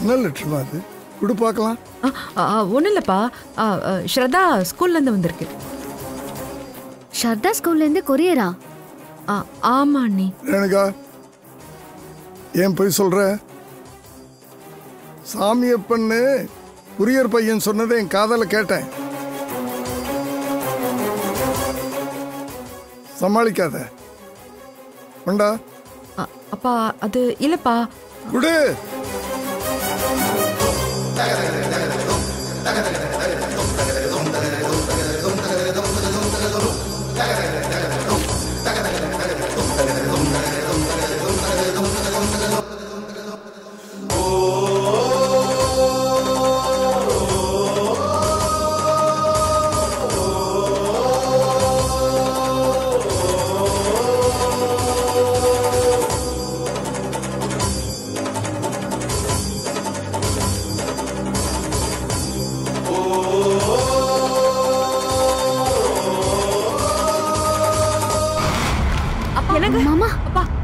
என்ன லட்சமா அது கொடு பார்க்கலாம் ஒன்றும் இல்லைப்பா ஆ, ஆ, ஸ்ரதா ஸ்கூல்லேருந்து வந்திருக்கு ஷர்தா ஸ்கூல்ல இருந்து கொரியரா ஆ, ஆமா அண்ணி ரேணுகா ஏன் போய் சொல்ற சாமியப்பன்னு குரியர் பையன் சொன்னதை என் காதல கேட்டேன் சமாளிக்காத கொண்டா ஆ, அப்பா அது இல்லைப்பா குடு என்னங்க மாமா அப்பா